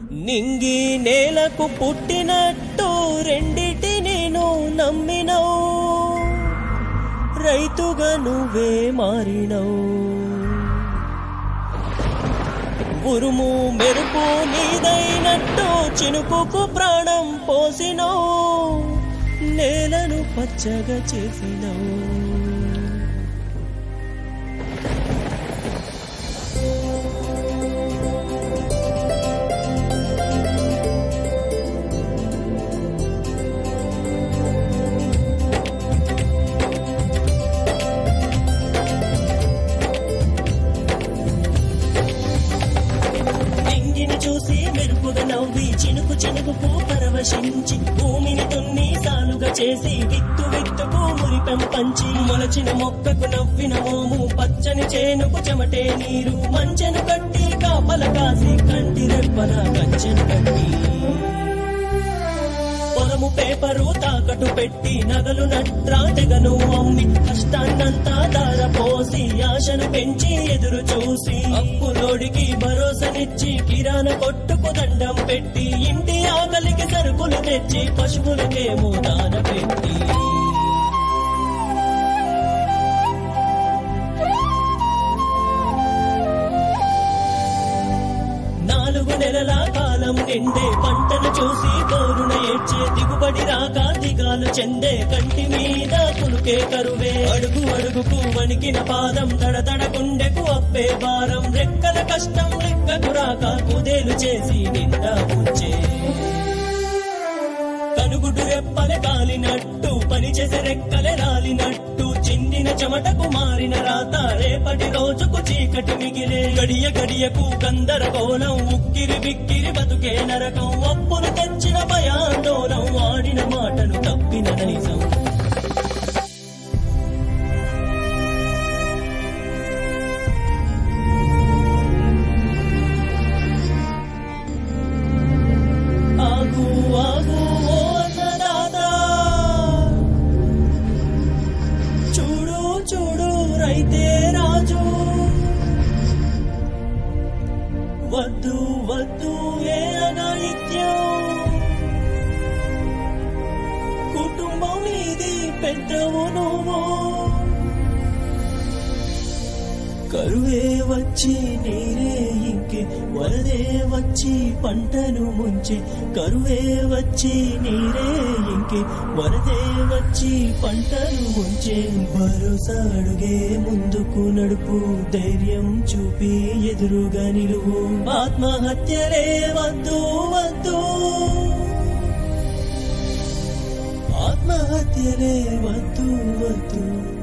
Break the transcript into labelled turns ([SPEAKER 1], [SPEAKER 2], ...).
[SPEAKER 1] నింగి నేలకు పుట్టినట్టు రెండిటి నేను నమ్మినవు రైతుగా నువ్వే మారినవు ఉరుము మెరుపు నీదైనట్టు చినుకుకు ప్రాణం పోసినవు నేలను పచ్చగా చేసినవు నింగిని చూసి మెరుపుగా నవ్వి చినుకు చినుకుకు పరవశించి భూమిని దున్ని సాలుగా చేసి విత్తు విత్తుకు మురిపెం పంచి మొలచిన మొక్కకు నవ్విన మోము పచ్చని చేనుకు చెమటే నీరు మంచెను కట్టి కాపల కాసి కంటి రెప్పల కంచెను కట్టి పొలము పేపరు తాకట్టు పెట్టి నగలు నట్రా తెగను అమ్మి కష్టాన్నంతా దారపోసి ఆశను పెంచి ఎదురు చూసి అప్పులోడికి భరోసానిచ్చి కిరాణ కొట్టుకు దండం పెట్టి ఇంటి ఆకలికి సరుకులు తెచ్చి పశువులకేమో దాన పెట్టి నాలుగు నెలల కాలం నిండే పంటను చూసి కోరున ఏడ్చే దిగుబడి రాక దిగాలు చెందే కంటి మీద పులుకే కరువే అడుగు అడుగుకు వణికిన పాదం తడతడ గుండెకు అప్పే భారం రెక్కల కష్టం లెక్కకు రాక కుదేలు చేసి నిండా ముంచే కనుగుడు రెప్పలే కాలినట్టు పనిచేసే రెక్కలే రాలినట్టు చిందిన చెమటకు మారిన రాత రేపటి రోజుకు చీకటి మిగిలే గడియ గడియకు గందరగోళం ఉక్కిరి బిక్కిరి బతుకే నరకం అప్పులు తెచ్చిన భయాందోళం ఆడిన మాటను తప్పిన నైజం ఆగు ఆగు ఓ అన్నదాత చూడు చూడు రైతే రాజు వద్దు వద్దు ఏ అనాయిత్యం కుటుంబం నీది పెద్దవు నువ్వు కరువే వచ్చి నీరే ఇంకే వరదే వచ్చి పంటను ముంచే కరువే వచ్చి నీరే ఇంకే వరదే వచ్చి పంటను ముంచే భరోసా అడుగే ముందుకు నడుపు ధైర్యం చూపి ఎదురుగా నిలువు ఆత్మహత్యలే వద్దు వద్దు ఆత్మహత్యలే వద్దు వద్దు